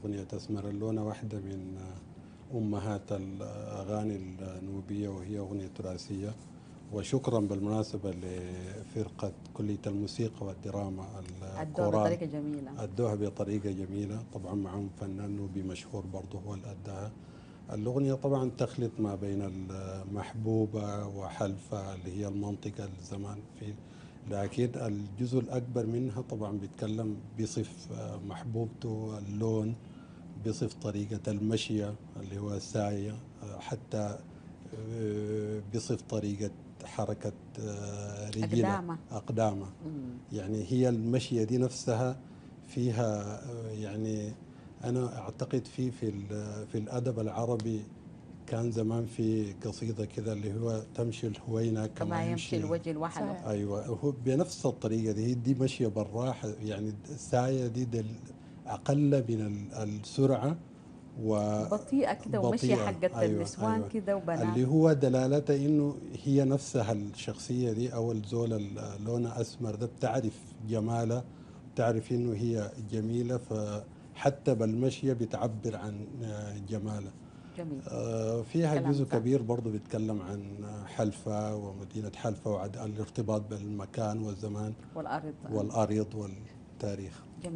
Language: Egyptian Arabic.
أغنية أسمر اللونة واحدة من أمهات الأغاني النوبية وهي أغنية تراثية وشكرا بالمناسبة لفرقة كلية الموسيقى والدراما أدوها الكورال بطريقة جميلة أدوها بطريقة جميلة طبعا معهم فنان نوبي مشهور برضه هو اللي أداها الأغنية طبعا تخلط ما بين المحبوبة وحلفة اللي هي المنطقة الزمان في لكن الجزء الأكبر منها طبعا بيتكلم بيصف محبوبته اللون بيصف طريقة المشية اللي هو الساية حتى بيصف طريقة حركة رجلها أقدامه. أقدامه مم. يعني هي المشية دي نفسها فيها يعني أنا أعتقد في في ال- في الأدب العربي كان زمان في قصيدة كذا اللي هو تمشي الهوينة كما كما يمشي الوجه لوحده صحيح. ايوه هو بنفس الطريقه دي دي ماشيه بالراحه يعني السايه دي دل اقل من ال- السرعه و بطيئة كده ومشية بطيئة. حقت أيوة، النسوان أيوة. كده وبنات اللي هو دلالته انه هي نفسها الشخصيه دي او الزول اللي لونها اسمر ده بتعرف جمالها بتعرف انه هي جميله فحتى بالمشيه بتعبر عن جمالها جميل آه، فيها كلام جزء صح. كبير برضه بيتكلم عن حلفة ومدينة حلفة والارتباط بالمكان والزمان والأرض والأرض والتاريخ